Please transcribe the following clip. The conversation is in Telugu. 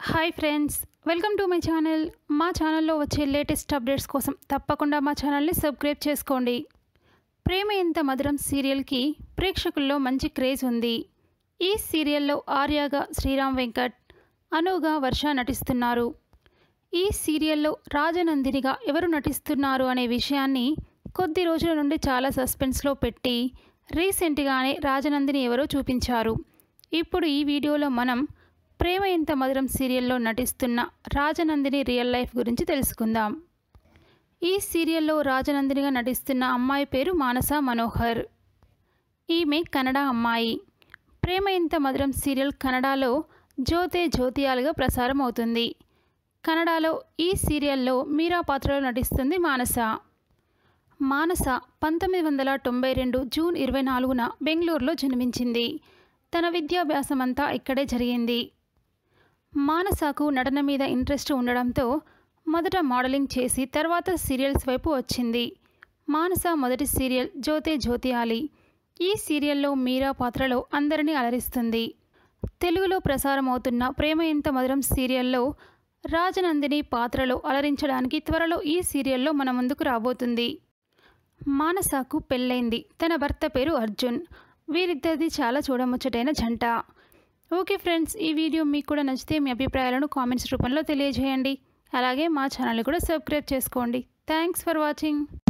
hi friends welcome to my channel మా ఛానల్లో వచ్చే లేటెస్ట్ అప్డేట్స్ కోసం తప్పకుండా మా ఛానల్ని సబ్స్క్రైబ్ చేసుకోండి ప్రేమ ఎంత మధురం సీరియల్కి ప్రేక్షకుల్లో మంచి క్రేజ్ ఉంది ఈ సీరియల్లో ఆర్యాగా శ్రీరామ్ వెంకట్ అనుగా వర్ష నటిస్తున్నారు ఈ సీరియల్లో రాజనందినిగా ఎవరు నటిస్తున్నారు అనే విషయాన్ని కొద్ది రోజుల నుండి చాలా సస్పెన్స్లో పెట్టి రీసెంట్గానే రాజనందిని ఎవరో చూపించారు ఇప్పుడు ఈ వీడియోలో మనం ప్రేమ ఎంత మధురం సీరియల్లో నటిస్తున్న రాజనందిని రియల్ లైఫ్ గురించి తెలుసుకుందాం ఈ సీరియల్లో రాజనందినిగా నటిస్తున్న అమ్మాయి పేరు మానస మనోహర్ ఈమె కన్నడ అమ్మాయి ప్రేమ ఎంత మధురం సీరియల్ కన్నడలో జ్యోతే జ్యోతియాలుగా ప్రసారం అవుతుంది కన్నడలో ఈ సీరియల్లో మీరా పాత్రలో నటిస్తుంది మానస మానస పంతొమ్మిది వందల తొంభై రెండు జూన్ ఇరవై నాలుగున బెంగళూరులో జన్మించింది తన విద్యాభ్యాసం అంతా ఇక్కడే జరిగింది మానసకు నటన మీద ఇంట్రెస్ట్ ఉండడంతో మొదట మోడలింగ్ చేసి తర్వాత సీరియల్స్ వైపు వచ్చింది మానస మొదటి సీరియల్ జ్యోతే జ్యోతియాలి ఈ సీరియల్లో మీరా పాత్రలో అందరినీ అలరిస్తుంది తెలుగులో ప్రసారం అవుతున్న ప్రేమ ఎంత మధురం సీరియల్లో రాజనందిని పాత్రలో అలరించడానికి త్వరలో ఈ సీరియల్లో మన ముందుకు రాబోతుంది మానసకు పెళ్ళైంది తన భర్త పేరు అర్జున్ వీరిద్దరిది చాలా చూడముచ్చటైన జంట ఓకే ఫ్రెండ్స్ ఈ వీడియో మీకు కూడా నచ్చితే మీ అభిప్రాయాలను కామెంట్స్ రూపంలో తెలియజేయండి అలాగే మా ఛానల్ కూడా సబ్స్క్రైబ్ చేసుకోండి థ్యాంక్స్ ఫర్ వాచింగ్